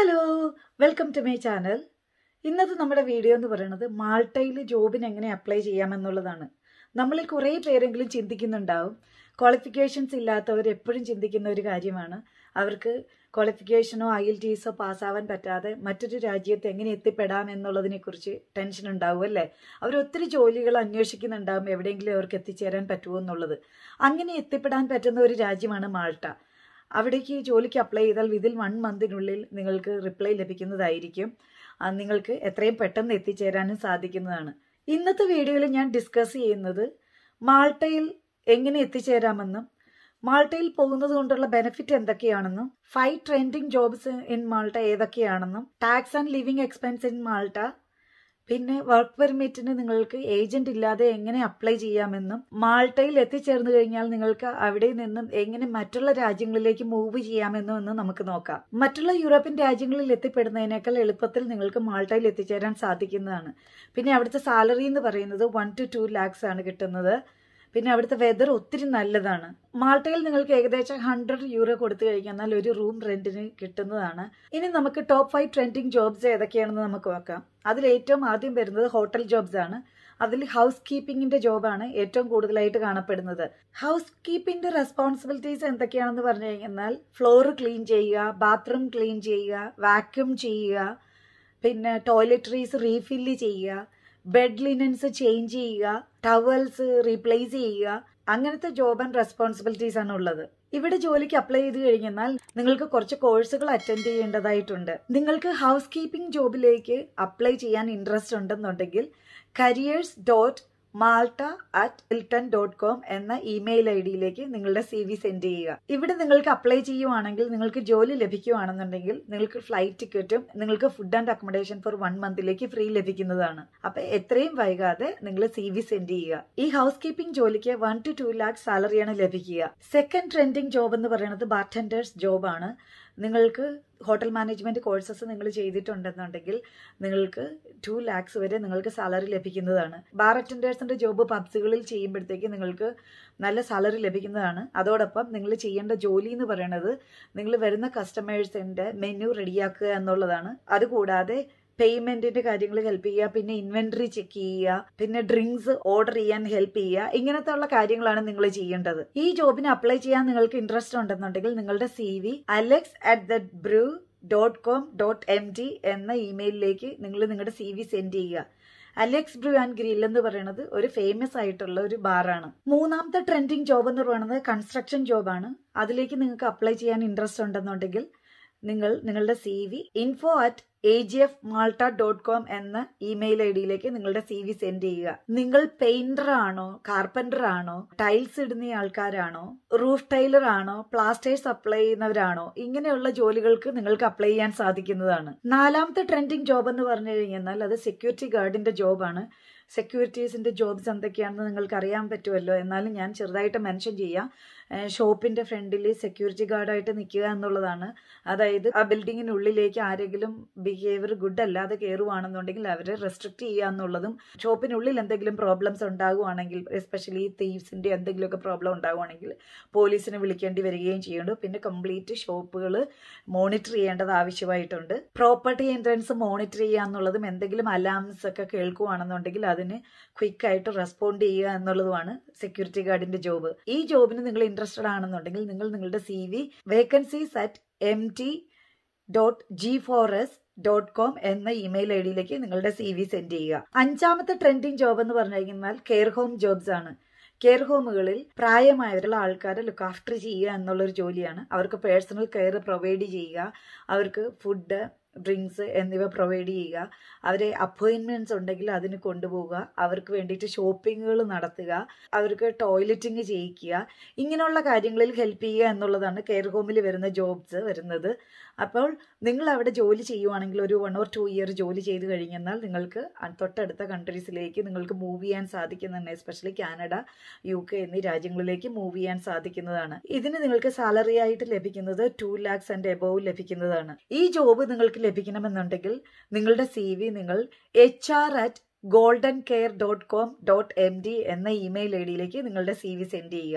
hello welcome to my channel ഇന്നത്തെ നമ്മുടെ video എന്ന് പറയുന്നത് മാൾട്ടയിൽ ജോബിന് എങ്ങനെ അപ്ലൈ ചെയ്യാമെന്നുള്ളതാണ് നമ്മളിൽ കുറേ പേരെങ്കിലും ചിന്തിക്കുന്നുണ്ടാവും ക്വാളിഫിക്കേഷൻസ് ഇല്ലാത്തവർ എപ്പോഴും ചിന്തിക്കുന്ന ഒരു കാര്യമാണ് അവർക്ക് ക്വാളിഫിക്കേഷനോ ഐ എൽ ടിസോ പാസ്സാവാൻ പറ്റാതെ മറ്റൊരു രാജ്യത്ത് എങ്ങനെ എത്തിപ്പെടാം എന്നുള്ളതിനെ കുറിച്ച് ടെൻഷൻ ഉണ്ടാവും അല്ലേ അവർ ഒത്തിരി ജോലികൾ അന്വേഷിക്കുന്നുണ്ടാവും എവിടെയെങ്കിലും അവർക്ക് എത്തിച്ചേരാൻ പറ്റുമോ എന്നുള്ളത് അങ്ങനെ എത്തിപ്പെടാൻ പറ്റുന്ന ഒരു രാജ്യമാണ് മാൾട്ട അവിടേക്ക് ജോലിക്ക് അപ്ലൈ ചെയ്താൽ വിതിൽ വൺ മന്തിനുള്ളിൽ നിങ്ങൾക്ക് റിപ്ലൈ ലഭിക്കുന്നതായിരിക്കും ആ, നിങ്ങൾക്ക് എത്രയും പെട്ടെന്ന് എത്തിച്ചേരാനും സാധിക്കുന്നതാണ് ഇന്നത്തെ വീഡിയോയിൽ ഞാൻ ഡിസ്കസ് ചെയ്യുന്നത് മാൾട്ടയിൽ എങ്ങനെ എത്തിച്ചേരാമെന്നും മാൾട്ടയിൽ പോകുന്നത് കൊണ്ടുള്ള ബെനിഫിറ്റ് എന്തൊക്കെയാണെന്നും five trending jobs in Malta ഏതൊക്കെയാണെന്നും tax and living expense in Malta പിന്നെ വർക്ക് പെർമിറ്റിന് നിങ്ങൾക്ക് ഏജന്റ് ഇല്ലാതെ എങ്ങനെ അപ്ലൈ ചെയ്യാമെന്നും മാൾട്ടയിൽ എത്തിച്ചേർന്നു കഴിഞ്ഞാൽ നിങ്ങൾക്ക് അവിടെ നിന്നും എങ്ങനെ മറ്റുള്ള രാജ്യങ്ങളിലേക്ക് മൂവ് ചെയ്യാമെന്നും എന്ന് നമുക്ക് നോക്കാം മറ്റുള്ള യൂറോപ്യൻ രാജ്യങ്ങളിൽ എത്തിപ്പെടുന്നതിനേക്കാൾ എളുപ്പത്തിൽ നിങ്ങൾക്ക് മാൾട്ടയിൽ എത്തിച്ചേരാൻ സാധിക്കുന്നതാണ് പിന്നെ അവിടുത്തെ സാലറി എന്ന് പറയുന്നത് വൺ ടു ടു ലാക്സ് ആണ് കിട്ടുന്നത് പിന്നെ അവിടുത്തെ വെതർ ഒത്തിരി നല്ലതാണ് മാൾട്ടയിൽ നിങ്ങൾക്ക് ഏകദേശം ഹൺഡ്രഡ് യൂറോ കൊടുത്തു കഴിഞ്ഞാൽ ഒരു റൂം റെന്റിന് കിട്ടുന്നതാണ് ഇനി നമുക്ക് ടോപ്പ് ഫൈവ് ട്രെൻഡിങ് ജോബ്സ് ഏതൊക്കെയാണെന്ന് നമുക്ക് നോക്കാം അതിൽ ഏറ്റവും ആദ്യം വരുന്നത് ഹോട്ടൽ ജോബ്സ് ആണ് അതിൽ ഹൗസ് കീപ്പിംഗിന്റെ ജോബാണ് ഏറ്റവും കൂടുതലായിട്ട് കാണപ്പെടുന്നത് ഹൗസ് കീപ്പിംഗിന്റെ റെസ്പോൺസിബിലിറ്റീസ് എന്തൊക്കെയാണെന്ന് പറഞ്ഞു കഴിഞ്ഞാൽ ഫ്ലോർ ക്ലീൻ ചെയ്യുക ബാത്റൂം ക്ലീൻ ചെയ്യുക വാക്യൂം ചെയ്യുക പിന്നെ ടോയ്ലറ്ററീസ് റീഫില്ല് ചെയ്യുക ബെഡ് ലിനൻസ് ചേഞ്ച് ചെയ്യുക ടവൽസ് റീപ്ലേസ് ചെയ്യുക അങ്ങനത്തെ ജോബ് ആൻഡ് റെസ്പോൺസിബിലിറ്റീസ് ആണ് ഉള്ളത് ഇവിടെ ജോലിക്ക് അപ്ലൈ ചെയ്ത് കഴിഞ്ഞാൽ നിങ്ങൾക്ക് കുറച്ച് കോഴ്സുകൾ അറ്റൻഡ് ചെയ്യേണ്ടതായിട്ടുണ്ട് നിങ്ങൾക്ക് ഹൗസ് കീപ്പിംഗ് ജോബിലേക്ക് അപ്ലൈ ചെയ്യാൻ ഇൻട്രസ്റ്റ് ഉണ്ടെന്നുണ്ടെങ്കിൽ careers dot Malta at Hilton dot com എന്ന ഇമെയിൽ ഐ ഡിയിലേക്ക് നിങ്ങളുടെ സി വി സെൻഡ് ചെയ്യുക ഇവിടെ നിങ്ങൾക്ക് അപ്ലൈ ചെയ്യുവാണെങ്കിൽ നിങ്ങൾക്ക് ജോലി ലഭിക്കുകയാണെന്നുണ്ടെങ്കിൽ നിങ്ങൾക്ക് ഫ്ലൈറ്റ് ടിക്കറ്റും നിങ്ങൾക്ക് food and accommodation for one മന്തിലേക്ക് ഫ്രീ ലഭിക്കുന്നതാണ് അപ്പൊ എത്രയും വൈകാതെ നിങ്ങൾ സി വി സെൻഡ് ചെയ്യുക ഈ ഹൗസ് കീപ്പിംഗ് ജോലിക്ക് വൺ ടു ടു ലാക്ക് സാലറിയാണ് ലഭിക്കുക സെക്കൻഡ് ട്രെൻഡിങ് ജോബ് എന്ന് പറയുന്നത് ബാർട്ടൻഡേഴ്സ് ജോബാണ് നിങ്ങൾക്ക് ഹോട്ടൽ മാനേജ്മെന്റ് കോഴ്സസ് നിങ്ങൾ ചെയ്തിട്ടുണ്ടെന്നുണ്ടെങ്കിൽ നിങ്ങൾക്ക് ടു ലാക്സ് വരെ നിങ്ങൾക്ക് സാലറി ലഭിക്കുന്നതാണ് ബാർ അറ്റൻഡേഴ്സിന്റെ ജോബ് പബ്സുകളിൽ ചെയ്യുമ്പോഴത്തേക്ക് നിങ്ങൾക്ക് നല്ല സാലറി ലഭിക്കുന്നതാണ് അതോടൊപ്പം നിങ്ങൾ ചെയ്യേണ്ട ജോലി എന്ന് പറയുന്നത് നിങ്ങൾ വരുന്ന കസ്റ്റമേഴ്സിന്റെ മെനു റെഡിയാക്കുക എന്നുള്ളതാണ് അതുകൂടാതെ പേയ്മെന്റിന്റെ കാര്യങ്ങൾ ഹെൽപ്പ് ചെയ്യുക പിന്നെ ഇൻവെന്ററി ചെക്ക് ചെയ്യുക പിന്നെ ഡ്രിങ്ക്സ് ഓർഡർ ചെയ്യാൻ ഹെൽപ്പ് ചെയ്യുക ഇങ്ങനത്തെ ഉള്ള കാര്യങ്ങളാണ് നിങ്ങൾ ചെയ്യേണ്ടത് ഈ ജോബിന് അപ്ലൈ ചെയ്യാൻ നിങ്ങൾക്ക് ഇൻട്രസ്റ്റ് ഉണ്ടെന്നുണ്ടെങ്കിൽ നിങ്ങളുടെ C V Alex at the Brew dot com dot M T എന്ന ഇമെയിലിലേക്ക് നിങ്ങൾ നിങ്ങളുടെ സി വി സെൻഡ് ചെയ്യുക അലക്സ് ബ്രൂ ആൻഡ് ഗ്രിൽ എന്ന് പറയുന്നത് ഒരു ഫേമസ് ആയിട്ടുള്ള ഒരു ബാറാണ് മൂന്നാമത്തെ ട്രെൻഡിങ് ജോബ് എന്ന് പറയുന്നത് കൺസ്ട്രക്ഷൻ ജോബാണ് അതിലേക്ക് നിങ്ങൾക്ക് അപ്ലൈ ചെയ്യാൻ ഇൻട്രസ്റ്റ് ഉണ്ടെന്നുണ്ടെങ്കിൽ നിങ്ങൾ നിങ്ങളുടെ C V info at A G F Malta dot com എന്ന ഇമെയിൽ ഐ ഡിയിലേക്ക് നിങ്ങളുടെ സി വി സെൻഡ് ചെയ്യുക നിങ്ങൾ പെയിന്റർ ആണോ കാർപ്പന്റർ ആണോ ടൈൽസ് ഇടുന്ന ആൾക്കാരാണോ റൂഫ് ടൈലർ ആണോ പ്ലാസ്റ്റേഴ്സ് അപ്ലൈ ചെയ്യുന്നവരാണോ ഇങ്ങനെയുള്ള ജോലികൾക്ക് നിങ്ങൾക്ക് അപ്ലൈ ചെയ്യാൻ സാധിക്കുന്നതാണ് നാലാമത്തെ ട്രെൻഡിങ് ജോബ് എന്ന് പറഞ്ഞു കഴിഞ്ഞാൽ അത് സെക്യൂരിറ്റി ഗാർഡിന്റെ ജോബാണ് സെക്യൂരിറ്റീസിന്റെ ജോബ്സ് എന്തൊക്കെയാണെന്ന് നിങ്ങൾക്ക് അറിയാൻ പറ്റുമല്ലോ എന്നാലും ഞാൻ ചെറുതായിട്ട് മെൻഷൻ ചെയ്യാം ഷോപ്പിന്റെ ഫ്രണ്ടിൽ സെക്യൂരിറ്റി ഗാർഡായിട്ട് നിൽക്കുക എന്നുള്ളതാണ് അതായത് ആ ബിൽഡിങ്ങിനുള്ളിലേക്ക് ആരെങ്കിലും ബിഹേവിയർ ഗുഡ് അല്ലാതെ കയറുവാണെന്നുണ്ടെങ്കിൽ അവരെ റെസ്ട്രിക്ട് ചെയ്യുക എന്നുള്ളതും ഷോപ്പിനുള്ളിൽ എന്തെങ്കിലും പ്രോബ്ലംസ് ഉണ്ടാകുവാണെങ്കിൽ എസ്പെഷ്യലി തീവ്സിന്റെ എന്തെങ്കിലുമൊക്കെ പ്രോബ്ലം ഉണ്ടാകുവാണെങ്കിൽ പോലീസിനെ വിളിക്കേണ്ടി വരികയും ചെയ്യുന്നുണ്ട് പിന്നെ കംപ്ലീറ്റ് ഷോപ്പുകൾ മോണിറ്റർ ചെയ്യേണ്ടത് ആവശ്യമായിട്ടുണ്ട് പ്രോപ്പർട്ടി എൻട്രൻസ് മോണിറ്റർ ചെയ്യുക എന്നുള്ളതും എന്തെങ്കിലും അലാംസ് ഒക്കെ കേൾക്കുവാണെന്നുണ്ടെങ്കിൽ അതിന് ക്വിക്കായിട്ട് റെസ്പോണ്ട് ചെയ്യുക എന്നുള്ളതുമാണ് സെക്യൂരിറ്റി ഗാർഡിന്റെ ജോബ് ഈ ജോബിന് നിങ്ങൾ ഇൻട്രസ്റ്റഡ് ആണെന്നുണ്ടെങ്കിൽ നിങ്ങൾ നിങ്ങളുടെ C V vacancies at M T dot G four S dot com എന്ന ഇമെയിൽ ഐ ഡിയിലേക്ക് നിങ്ങളുടെ സി വി സെൻഡ് ചെയ്യുക അഞ്ചാമത്തെ ട്രെൻഡിങ് ജോബ് എന്ന് പറഞ്ഞു കഴിഞ്ഞാൽ കെയർ ഹോം ജോബ്സ് ആണ് കെയർ ഹോമുകളിൽ പ്രായമായവരുള്ള ആൾക്കാരെ ലുക്ക് ആഫ്റ്റർ ചെയ്യുക എന്നുള്ളൊരു ജോലിയാണ് അവർക്ക് പേഴ്സണൽ കെയർ പ്രൊവൈഡ് ചെയ്യുക അവർക്ക് ഫുഡ് ഡ്രിങ്ക്സ് എന്നിവ പ്രൊവൈഡ് ചെയ്യുക അവരെ അപ്പോയിൻമെന്റ്സ് ഉണ്ടെങ്കിൽ അതിന് കൊണ്ടുപോവുക അവർക്ക് വേണ്ടിയിട്ട് ഷോപ്പിങ്ങുകൾ നടത്തുക അവർക്ക് ടോയ്ലറ്റിങ് ചെയ്യിക്കുക ഇങ്ങനെയുള്ള കാര്യങ്ങളിൽ ഹെൽപ്പ് ചെയ്യുക എന്നുള്ളതാണ് കെയർ ഹോമിൽ വരുന്ന ജോബ്സ് വരുന്നത് അപ്പോൾ നിങ്ങൾ അവിടെ ജോലി ചെയ്യുവാണെങ്കിൽ ഒരു വൺ ഓർ ടു ഇയർ ജോലി ചെയ്ത് കഴിഞ്ഞാൽ നിങ്ങൾക്ക് തൊട്ടടുത്ത കൺട്രീസിലേക്ക് നിങ്ങൾക്ക് മൂവ് ചെയ്യാൻ സാധിക്കുന്നതാണ് എസ്പെഷ്യലി കാനഡ യു കെ എന്നീ രാജ്യങ്ങളിലേക്ക് മൂവ് ചെയ്യാൻ സാധിക്കുന്നതാണ് ഇതിന് നിങ്ങൾക്ക് സാലറി ആയിട്ട് ലഭിക്കുന്നത് ടു ലാക്സ് ആൻഡ് എബോവ് ലഭിക്കുന്നതാണ് ഈ ജോബ് നിങ്ങൾക്ക് ലഭിക്കണമെന്നുണ്ടെങ്കിൽ നിങ്ങളുടെ സി വി നിങ്ങൾ H R at Golden Care dot com dot M D എന്ന ഇമെയിൽ ഐ ഡിയിലേക്ക് നിങ്ങളുടെ സി വി സെൻഡ് ചെയ്യുക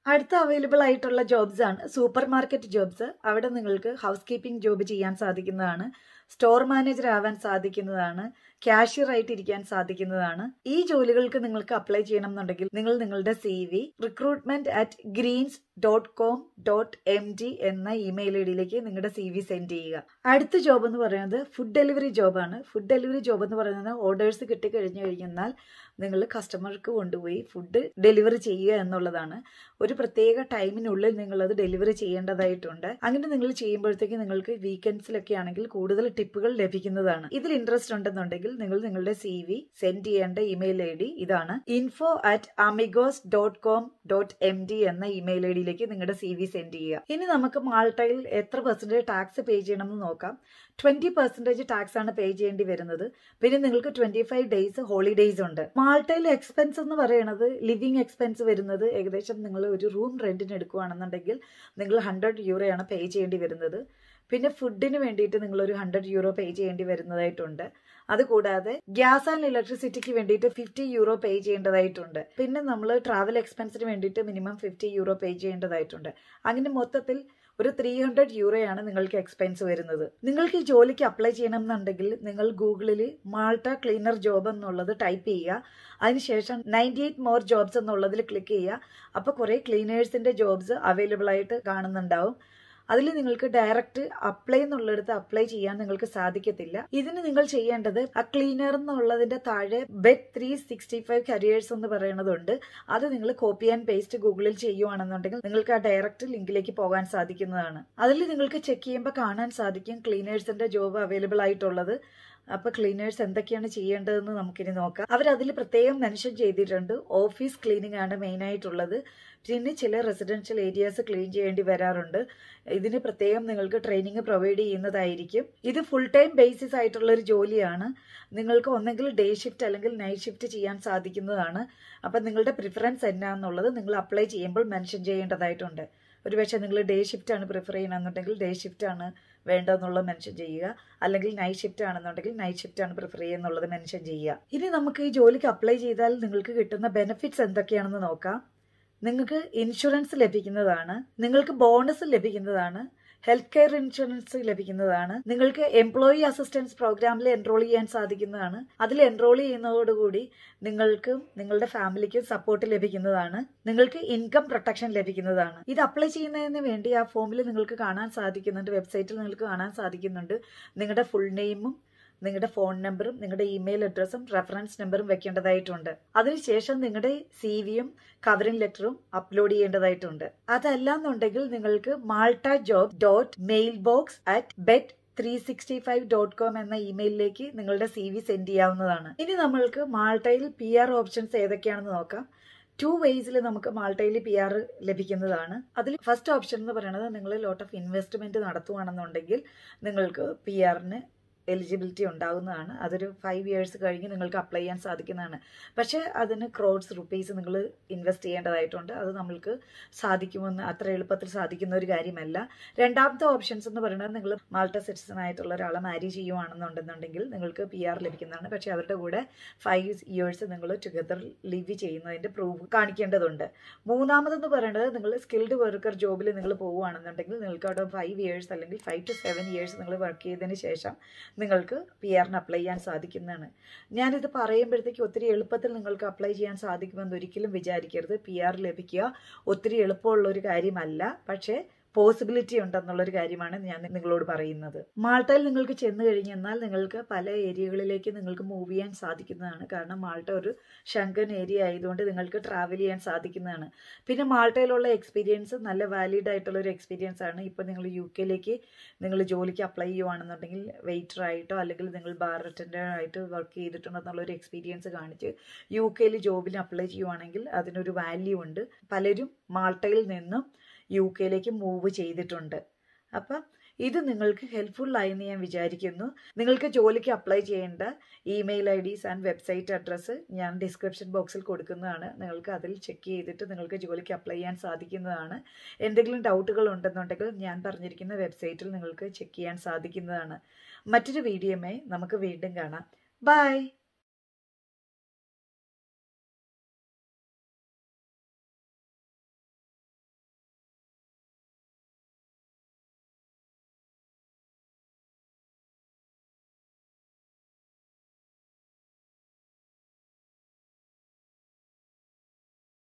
അടുത്ത അവൈലബിൾ ആയിട്ടുള്ള ജോബ്സ് ആണ് സൂപ്പർ മാർക്കറ്റ് ജോബ്സ് അവിടെ നിങ്ങൾക്ക് ഹൗസ് കീപ്പിംഗ് ജോബ് ചെയ്യാൻ സാധിക്കുന്നതാണ് സ്റ്റോർ മാനേജർ ആവാൻ സാധിക്കുന്നതാണ് ക്യാഷ്യർ ആയിട്ട് ഇരിക്കാൻ സാധിക്കുന്നതാണ് ഈ ജോലികൾക്ക് നിങ്ങൾക്ക് അപ്ലൈ ചെയ്യണം എന്നുണ്ടെങ്കിൽ നിങ്ങൾ നിങ്ങളുടെ C V recruitment at Greens dot com dot M D എന്ന ഇമെയിൽ ഐ ഡിയിലേക്ക് നിങ്ങളുടെ സി വി സെൻഡ് ചെയ്യുക അടുത്ത ജോബ് എന്ന് പറയുന്നത് ഫുഡ് ഡെലിവറി ജോബാണ് ഫുഡ് ഡെലിവറി ജോബ് എന്ന് പറയുന്നത് ഓർഡേഴ്സ് കിട്ടിക്കഴിഞ്ഞു കഴിഞ്ഞാൽ നിങ്ങൾ കസ്റ്റമർക്ക് കൊണ്ടുപോയി ഫുഡ് ഡെലിവറി ചെയ്യുക എന്നുള്ളതാണ് ഒരു പ്രത്യേക ടൈമിനുള്ളിൽ നിങ്ങൾ അത് ഡെലിവറി ചെയ്യേണ്ടതായിട്ടുണ്ട് അങ്ങനെ നിങ്ങൾ ചെയ്യുമ്പോഴത്തേക്ക് നിങ്ങൾക്ക് വീക്കെൻഡ്സിലൊക്കെ ആണെങ്കിൽ കൂടുതൽ ടിപ്പുകൾ ലഭിക്കുന്നതാണ് ഇതിൽ ഇൻട്രസ്റ്റ് ഉണ്ടെന്നുണ്ടെങ്കിൽ നിങ്ങൾ നിങ്ങളുടെ സി വി സെൻഡ് ചെയ്യേണ്ട ഇമെയിൽ ഐ ഡി ഇതാണ് info at Amigos dot com dot M D എന്ന ഇമെയിൽ ഐ ഡിയിലേക്ക് നിങ്ങളുടെ സി വി സെൻഡ് ചെയ്യുക ഇനി നമുക്ക് മാൾട്ടയിൽ എത്ര പെർസെന്റേജ് ടാക്സ് പേ ചെയ്യണമെന്ന് നോക്കാം ട്വന്റി പെർസെന്റേജ് ടാക്സ് ആണ് പേ ചെയ്യേണ്ടി വരുന്നത് പിന്നെ നിങ്ങൾക്ക് ട്വന്റി ഫൈവ് ഡേയ്സ് ഹോളിഡേയ്സ് ഉണ്ട് മാൾട്ടയിൽ എക്സ്പെൻസ് എന്ന് പറയുന്നത് ലിവിംഗ് എക്സ്പെൻസ് വരുന്നത് ഏകദേശം നിങ്ങൾ ഒരു റൂം റെന്റിന് എടുക്കുകയാണെന്നുണ്ടെങ്കിൽ നിങ്ങൾ ഹൺഡ്രഡ് യൂറോയാണ് പേ ചെയ്യേണ്ടി വരുന്നത് പിന്നെ ഫുഡിന് വേണ്ടിയിട്ട് നിങ്ങൾ ഒരു ഹൺഡ്രഡ് യൂറോ പേ ചെയ്യേണ്ടി വരുന്നതായിട്ടുണ്ട് അതുകൂടാതെ ഗ്യാസ് ആൻഡ് ഇലക്ട്രിസിറ്റിക്ക് വേണ്ടിയിട്ട് ഫിഫ്റ്റി യൂറോ പേ ചെയ്യേണ്ടതായിട്ടുണ്ട് പിന്നെ നമ്മൾ ട്രാവൽ എക്സ്പെൻസിന് വേണ്ടിയിട്ട് മിനിമം ഫിഫ്റ്റി യൂറോ പേ ചെയ്യേണ്ടതായിട്ടുണ്ട് അങ്ങനെ മൊത്തത്തിൽ ഒരു ത്രീ ഹൺഡ്രഡ് യൂറോയാണ് നിങ്ങൾക്ക് എക്സ്പെൻസ് വരുന്നത് നിങ്ങൾക്ക് ഈ ജോലിക്ക് അപ്ലൈ ചെയ്യണം എന്നുണ്ടെങ്കിൽ നിങ്ങൾ ഗൂഗിളിൽ മാൾട്ട ക്ലീനർ ജോബ് എന്നുള്ളത് ടൈപ്പ് ചെയ്യുക അതിനുശേഷം നയൻറ്റി എയ്റ്റ് മോർ ജോബ്സ് എന്നുള്ളതിൽ ക്ലിക്ക് ചെയ്യുക അപ്പോൾ കുറേ ക്ലീനേഴ്സിന്റെ ജോബ്സ് അവൈലബിൾ ആയിട്ട് കാണുന്നുണ്ടാവും അതിൽ നിങ്ങൾക്ക് ഡയറക്റ്റ് അപ്ലൈ എന്നുള്ളിടത്ത് അപ്ലൈ ചെയ്യാൻ നിങ്ങൾക്ക് സാധിക്കത്തില്ല ഇതിന് നിങ്ങൾ ചെയ്യേണ്ടത് ആ ക്ലീനർ എന്നുള്ളതിന്റെ താഴെ bet three sixty five careers എന്ന് പറയുന്നതുണ്ട് അത് നിങ്ങൾ കോപ്പി ആൻഡ് പേസ്റ്റ് ഗൂഗിളിൽ ചെയ്യുവാണെന്നുണ്ടെങ്കിൽ നിങ്ങൾക്ക് ആ ഡയറക്റ്റ് ലിങ്കിലേക്ക് പോകാൻ സാധിക്കുന്നതാണ് അതിൽ നിങ്ങൾക്ക് ചെക്ക് ചെയ്യുമ്പോൾ കാണാൻ സാധിക്കും ക്ലീനേഴ്സിന്റെ ജോബ് അവൈലബിൾ ആയിട്ടുള്ളത് അപ്പൊ ക്ലീനേഴ്സ് എന്തൊക്കെയാണ് ചെയ്യേണ്ടതെന്ന് നമുക്കിനി നോക്കാം അവർ അതിൽ പ്രത്യേകം മെൻഷൻ ചെയ്തിട്ടുണ്ട് ഓഫീസ് ക്ലീനിങ് ആണ് മെയിൻ ആയിട്ടുള്ളത് പിന്നെ ചില റെസിഡൻഷ്യൽ ഏരിയാസ് ക്ലീൻ ചെയ്യേണ്ടി വരാറുണ്ട് ഇതിന് പ്രത്യേകം നിങ്ങൾക്ക് ട്രെയിനിങ് പ്രൊവൈഡ് ചെയ്യുന്നതായിരിക്കും ഇത് ഫുൾ ടൈം ബേസിസ് ആയിട്ടുള്ള ഒരു ജോലിയാണ് നിങ്ങൾക്ക് ഒന്നെങ്കിൽ ഡേ ഷിഫ്റ്റ് അല്ലെങ്കിൽ നൈറ്റ് ഷിഫ്റ്റ് ചെയ്യാൻ സാധിക്കുന്നതാണ് അപ്പം നിങ്ങളുടെ പ്രിഫറൻസ് എന്നാന്നുള്ളത് നിങ്ങൾ അപ്ലൈ ചെയ്യുമ്പോൾ മെൻഷൻ ചെയ്യേണ്ടതായിട്ടുണ്ട് ഒരുപക്ഷെ നിങ്ങൾ ഡേ ഷിഫ്റ്റ് ആണ് പ്രിഫർ ചെയ്യണമെന്നുണ്ടെങ്കിൽ ഡേ ഷിഫ്റ്റ് ആണ് വേണ്ടതെന്നുള്ളത് മെൻഷൻ ചെയ്യുക അല്ലെങ്കിൽ നൈറ്റ് ഷിഫ്റ്റ് ആണെന്നുണ്ടെങ്കിൽ നൈറ്റ് ഷിഫ്റ്റ് ആണ് പ്രിഫർ ചെയ്യുന്നുള്ളത് മെൻഷൻ ചെയ്യുക ഇനി നമുക്ക് ഈ ജോലിക്ക് അപ്ലൈ ചെയ്താൽ നിങ്ങൾക്ക് കിട്ടുന്ന ബെനിഫിറ്റ്സ് എന്തൊക്കെയാണെന്ന് നോക്കാം നിങ്ങൾക്ക് ഇൻഷുറൻസ് ലഭിക്കുന്നതാണ് നിങ്ങൾക്ക് ബോണസ് ലഭിക്കുന്നതാണ് ഹെൽത്ത് കെയർ ഇൻഷുറൻസ് ലഭിക്കുന്നതാണ് നിങ്ങൾക്ക് എംപ്ലോയി അസിസ്റ്റൻസ് പ്രോഗ്രാമിൽ എൻറോൾ ചെയ്യാൻ സാധിക്കുന്നതാണ് അതിൽ എൻറോൾ ചെയ്യുന്നതോടുകൂടി നിങ്ങൾക്കും നിങ്ങളുടെ ഫാമിലിക്കും സപ്പോർട്ട് ലഭിക്കുന്നതാണ് നിങ്ങൾക്ക് ഇൻകം പ്രൊട്ടക്ഷൻ ലഭിക്കുന്നതാണ് ഇത് അപ്ലൈ ചെയ്യുന്നതിന് വേണ്ടി ആ ഫോമിൽ നിങ്ങൾക്ക് കാണാൻ സാധിക്കുന്നുണ്ട് വെബ്സൈറ്റിൽ നിങ്ങൾക്ക് കാണാൻ സാധിക്കുന്നുണ്ട് നിങ്ങളുടെ ഫുൾ നെയിമും നിങ്ങളുടെ ഫോൺ നമ്പറും നിങ്ങളുടെ ഇമെയിൽ അഡ്രസ്സും റെഫറൻസ് നമ്പറും വെക്കേണ്ടതായിട്ടുണ്ട് അതിനുശേഷം നിങ്ങളുടെ സി വിയും കവറിംഗ് ലെറ്ററും അപ്ലോഡ് ചെയ്യേണ്ടതായിട്ടുണ്ട് അതല്ല എന്നുണ്ടെങ്കിൽ നിങ്ങൾക്ക് Malta job dot mailbox at bet three sixty five dot com എന്ന ഇമെയിലിലേക്ക് നിങ്ങളുടെ സി വി സെൻഡ് ചെയ്യാവുന്നതാണ് ഇനി നമ്മൾക്ക് മാൾട്ടയിൽ പി ആർ ഓപ്ഷൻസ് ഏതൊക്കെയാണെന്ന് നോക്കാം ടു വേസിൽ നമുക്ക് മാൾട്ടയിൽ പി ആർ ലഭിക്കുന്നതാണ് അതിൽ ഫസ്റ്റ് ഓപ്ഷൻ എന്ന് പറയുന്നത് നിങ്ങൾ ലോട്ട് ഓഫ് ഇൻവെസ്റ്റ്മെന്റ് നടത്തുകയാണെന്നുണ്ടെങ്കിൽ നിങ്ങൾക്ക് പി ആറിന് എലിജിബിലിറ്റി ഉണ്ടാകുന്നതാണ് അതൊരു ഫൈവ് ഇയേഴ്സ് കഴിഞ്ഞ് നിങ്ങൾക്ക് അപ്ലൈ ചെയ്യാൻ സാധിക്കുന്നതാണ് പക്ഷേ അതിന് ക്രോഡ്സ് റുപ്പീസ് നിങ്ങൾ ഇൻവെസ്റ്റ് ചെയ്യേണ്ടതായിട്ടുണ്ട് അത് നമ്മൾക്ക് സാധിക്കുമെന്ന് അത്ര എളുപ്പത്തിൽ സാധിക്കുന്ന ഒരു കാര്യമല്ല രണ്ടാമത്തെ ഓപ്ഷൻസ് എന്ന് പറയുന്നത് നിങ്ങൾ മാൾട്ട സിറ്റിസൺ ആയിട്ടുള്ള ഒരാളെ മാരി ചെയ്യുവാണെന്നുണ്ടെന്നുണ്ടെങ്കിൽ നിങ്ങൾക്ക് പി ആർ ലഭിക്കുന്നതാണ് പക്ഷേ അവരുടെ കൂടെ ഫൈവ് ഇയേഴ്സ് നിങ്ങൾ ടുഗദർ ലിവ് ചെയ്യുന്നതിന്റെ പ്രൂഫ് കാണിക്കേണ്ടതുണ്ട് മൂന്നാമതെന്ന് പറയുന്നത് നിങ്ങൾ സ്കിൽഡ് വർക്കർ ജോബിൽ നിങ്ങൾ പോവുകയാണെന്നുണ്ടെങ്കിൽ നിങ്ങൾക്ക് അവിടെ ഫൈവ് ഇയേഴ്സ് അല്ലെങ്കിൽ ഫൈവ് ടു സെവൻ ഇയേഴ്സ് നിങ്ങൾ വർക്ക് ചെയ്തതിന് ശേഷം നിങ്ങൾക്ക് പി ആറിന് അപ്ലൈ ചെയ്യാൻ സാധിക്കുന്നതാണ് ഞാനിത് പറയുമ്പോഴത്തേക്ക് ഒത്തിരി എളുപ്പത്തിൽ നിങ്ങൾക്ക് അപ്ലൈ ചെയ്യാൻ സാധിക്കുമെന്ന് ഒരിക്കലും വിചാരിക്കരുത് പി ആർ ലഭിക്കുക ഒത്തിരി എളുപ്പമുള്ള ഒരു കാര്യമല്ല പക്ഷേ പോസിബിലിറ്റി ഉണ്ടെന്നുള്ളൊരു കാര്യമാണ് ഞാൻ നിങ്ങളോട് പറയുന്നത് മാൾട്ടയിൽ നിങ്ങൾക്ക് ചെന്ന് കഴിഞ്ഞെന്നാൽ നിങ്ങൾക്ക് പല ഏരിയകളിലേക്ക് നിങ്ങൾക്ക് മൂവ് ചെയ്യാൻ സാധിക്കുന്നതാണ് കാരണം മാൾട്ട ഒരു ശങ്കൻ ഏരിയ ആയതുകൊണ്ട് നിങ്ങൾക്ക് ട്രാവൽ ചെയ്യാൻ സാധിക്കുന്നതാണ് പിന്നെ മാൾട്ടയിലുള്ള എക്സ്പീരിയൻസ് നല്ല വാലിഡ് ആയിട്ടുള്ള ഒരു എക്സ്പീരിയൻസ് ആണ് ഇപ്പോൾ നിങ്ങൾ യു കെയിലേക്ക് നിങ്ങൾ ജോലിക്ക് അപ്ലൈ ചെയ്യുവാണെന്നുണ്ടെങ്കിൽ വെയിറ്റർ ആയിട്ടോ അല്ലെങ്കിൽ നിങ്ങൾ ബാർ അറ്റൻഡർ ആയിട്ട് വർക്ക് ചെയ്തിട്ടുണ്ടെന്നുള്ള ഒരു എക്സ്പീരിയൻസ് കാണിച്ച് യു കെയിൽ ജോബിന് അപ്ലൈ ചെയ്യുവാണെങ്കിൽ അതിനൊരു വാല്യൂ ഉണ്ട് പലരും മാൾട്ടയിൽ നിന്നും യു കെയിലേക്ക് മൂവ് ചെയ്തിട്ടുണ്ട് അപ്പം ഇത് നിങ്ങൾക്ക് ഹെൽപ്ഫുൾ ആയെന്ന് ഞാൻ വിചാരിക്കുന്നു നിങ്ങൾക്ക് ജോലിക്ക് അപ്ലൈ ചെയ്യേണ്ട email I Ds and website address ഞാൻ ഡിസ്ക്രിപ്ഷൻ ബോക്സിൽ കൊടുക്കുന്നതാണ് നിങ്ങൾക്ക് അതിൽ ചെക്ക് ചെയ്തിട്ട് നിങ്ങൾക്ക് ജോലിക്ക് അപ്ലൈ ചെയ്യാൻ സാധിക്കുന്നതാണ് എന്തെങ്കിലും ഡൗട്ടുകൾ ഉണ്ടെന്നുണ്ടെങ്കിൽ ഞാൻ പറഞ്ഞിരിക്കുന്ന വെബ്സൈറ്റിൽ നിങ്ങൾക്ക് ചെക്ക് ചെയ്യാൻ സാധിക്കുന്നതാണ് മറ്റൊരു വീഡിയോമേ നമുക്ക് വീണ്ടും കാണാം ബൈ